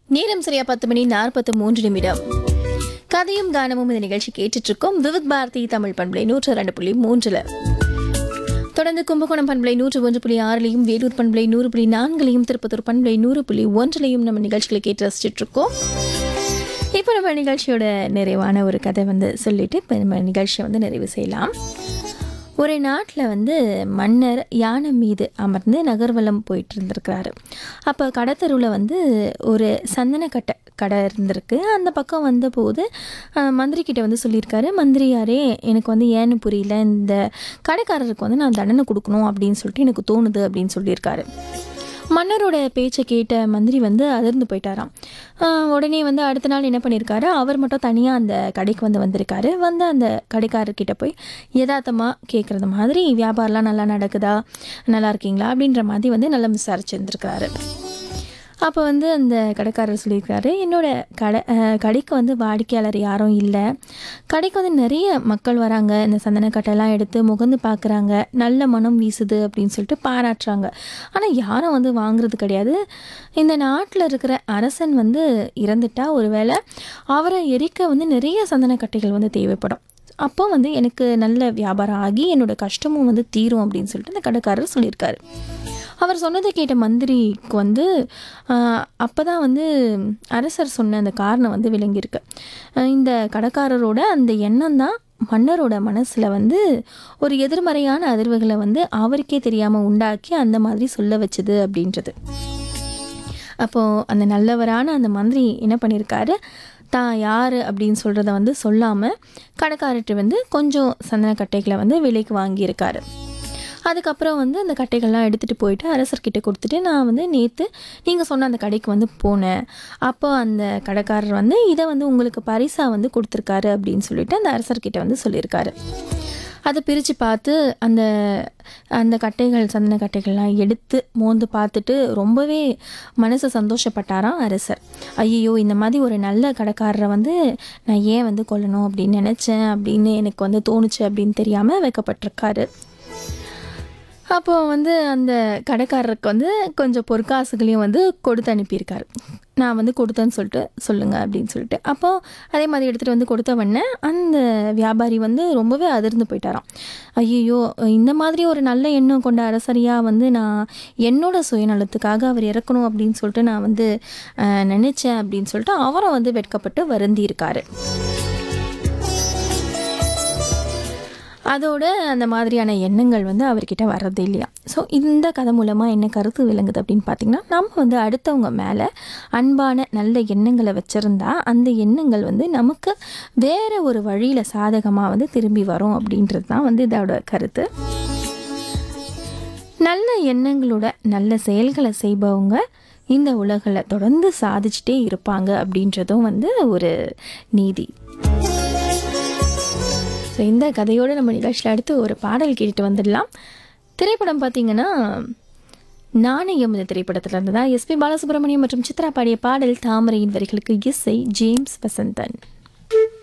நேரம் சரியா பத்து மணி நாற்பத்து மூன்று நிமிடம் கதையும் கானமும் இந்த நிகழ்ச்சி கேட்டுட்டு இருக்கோம் விவித் பாரதி தமிழ் பண்பலை நூற்று ரெண்டு புள்ளி மூன்றுல தொடர்ந்து கும்பகோணம் பண்பலை நூற்று ஒன்று புள்ளி ஆறுலையும் வேலூர் பண்பலை நூறு புள்ளி நான்குலையும் திருப்பத்தூர் பண்பலை நூறு புள்ளி ஒன்றுலையும் நம்ம நிகழ்ச்சிகளை கேட்டு ரசிச்சுட்டு இருக்கோம் இப்போ நம்ம நிகழ்ச்சியோட நிறைவான ஒரு கதை வந்து சொல்லிட்டு இப்போ நம்ம நிகழ்ச்சியை வந்து நிறைவு செய்யலாம் ஒரு நாட்டில் வந்து மன்னர் யானை மீது அமர்ந்து நகர்வலம் போயிட்டு இருந்திருக்கிறாரு அப்போ கடத்தருவில் வந்து ஒரு சந்தனக்கட்டை கடை இருந்திருக்கு அந்த பக்கம் வந்தபோது அஹ், மந்திரி கிட்ட வந்து சொல்லியிருக்காரு மந்திரியாரே எனக்கு வந்து ஏன்னு புரியல இந்த கடைக்காரருக்கு வந்து நான் தண்டனை கொடுக்கணும் அப்படின்னு சொல்லிட்டு எனக்கு தோணுது அப்படின்னு சொல்லியிருக்காரு மன்னரோட பேச்சை கேட்ட மந்திரி வந்து அதிர்ந்து போயிட்டாராம் ஆஹ் உடனே வந்து அடுத்த நாள் என்ன பண்ணியிருக்காரு அவர் மட்டும் தனியாக அந்த கடைக்கு வந்து வந்திருக்காரு வந்து அந்த கடைக்காரர்கிட்ட போய் யதார்த்தமாக கேட்குறது மாதிரி வியாபாரம்லாம் நல்லா நடக்குதா நல்லா இருக்கீங்களா அப்படின்ற மாதிரி வந்து நல்லா விசாரிச்சிருந்துருக்காரு அப்போ வந்து அந்த கடைக்காரர் சொல்லியிருக்காரு என்னோட கடை அஹ், கடைக்கு வந்து வாடிக்கையாளர் யாரும் இல்லை கடைக்கு வந்து நிறைய மக்கள் வராங்க இந்த சந்தனக்கட்டையெல்லாம் எடுத்து முகந்து பார்க்குறாங்க நல்ல மனம் வீசுது அப்படின்னு சொல்லிட்டு பாராட்டுறாங்க ஆனால் யாரும் வந்து வாங்குறது கிடையாது இந்த நாட்டில் இருக்கிற அரசன் வந்து இறந்துட்டா ஒருவேளை அவரை எரிக்க வந்து நிறைய சந்தனக்கட்டைகள் வந்து தேவைப்படும் அப்போ வந்து எனக்கு நல்ல வியாபாரம் ஆகி என்னோட கஷ்டமும் வந்து தீரும் அப்படின்னு சொல்லிட்டு அந்த கடைக்காரர் சொல்லியிருக்காரு அவர் சொன்னதை கேட்ட மந்திரிக்கு வந்து அப்போ தான் வந்து அரசர் சொன்ன அந்த காரணம் வந்து விளங்கியிருக்கு ஆஹ் இந்த கடைக்காரரோட அந்த எண்ணம் தான் மன்னரோட மனசில் வந்து ஒரு எதிர்மறையான அதிர்வுகளை வந்து அவருக்கே தெரியாமல் உண்டாக்கி அந்த மாதிரி சொல்ல வச்சது அப்படின்றது அப்போது அந்த நல்லவரான அந்த மந்திரி என்ன பண்ணியிருக்காரு தான் யார் அப்படின்னு சொல்கிறத வந்து சொல்லாமல் கடைக்காரர்கிட்ட வந்து கொஞ்சம் சந்தன கட்டைகளை வந்து விலைக்கு வாங்கியிருக்காரு அதுக்கப்புறம் வந்து அந்த கட்டைகள்லாம் எடுத்துகிட்டு போயிட்டு அரசர்கிட்ட கொடுத்துட்டு நான் வந்து நேற்று நீங்கள் சொன்ன அந்த கடைக்கு வந்து போனேன் அப்போ அந்த கடைக்காரர் வந்து இதை வந்து உங்களுக்கு பரிசாக வந்து கொடுத்துருக்காரு அப்படின்னு சொல்லிட்டு அந்த அரசர்கிட்ட வந்து சொல்லியிருக்காரு அதை பிரித்து பார்த்து அந்த அந்த கட்டைகள் சந்தன கட்டைகள்லாம் எடுத்து மோந்து பார்த்துட்டு ரொம்பவே மனசு சந்தோஷப்பட்டாராம் அரசர் ஐயோ இந்த மாதிரி ஒரு நல்ல கடைக்காரரை வந்து நான் ஏன் வந்து கொல்லணும் அப்படின்னு நினச்சேன் அப்படின்னு எனக்கு வந்து தோணுச்சு அப்படின்னு தெரியாமல் வைக்கப்பட்டிருக்காரு அப்போ வந்து அந்த கடைக்காரருக்கு வந்து கொஞ்சம் பொற்காசுகளையும் வந்து கொடுத்து அனுப்பியிருக்காரு நான் வந்து கொடுத்தேன்னு சொல்லிட்டு சொல்லுங்க அப்படின்னு சொல்லிட்டு அப்போ அதே மாதிரி எடுத்துகிட்டு வந்து கொடுத்த உடனே அந்த வியாபாரி வந்து ரொம்பவே அதிர்ந்து போயிட்டாராம் ஐயோ இந்த மாதிரி ஒரு நல்ல எண்ணம் கொண்ட அரசரியாக வந்து நான் என்னோட சுயநலத்துக்காக அவர் இறக்கணும் அப்படின்னு சொல்லிட்டு நான் வந்து அஹ், நினைச்சேன் அப்படின்னு சொல்லிட்டு அவரும் வந்து வெட்கப்பட்டு வருந்தி இருக்காரு அதோட அந்த மாதிரியான எண்ணங்கள் வந்து அவர்கிட்ட வர்றது இல்லையா ஸோ இந்த கதை மூலமாக என்ன கருத்து விளங்குது அப்படின்னு பார்த்தீங்கன்னா நம்ம வந்து அடுத்தவங்க மேலே அன்பான நல்ல எண்ணங்களை வச்சுருந்தா அந்த எண்ணங்கள் வந்து நமக்கு வேற ஒரு வழியில் சாதகமாக வந்து திரும்பி வரும் அப்படின்றது தான் வந்து இதோட கருத்து நல்ல எண்ணங்களோட நல்ல செயல்களை செய்பவங்க இந்த உலகில் தொடர்ந்து சாதிச்சுட்டே இருப்பாங்க அப்படின்றதும் வந்து ஒரு நீதி ஸோ இந்த கதையோடு நம்ம நிகழ்ச்சியில் அடுத்து ஒரு பாடல் கேட்டுட்டு வந்துடலாம் திரைப்படம் பார்த்தீங்கன்னா நாணயம் இந்த திரைப்படத்தில் இருந்து தான் எஸ்பி பாலசுப்ரமணியம் மற்றும் சித்ரா பாடிய பாடல் தாமரையின் வரிகளுக்கு இசை ஜேம்ஸ் வசந்தன்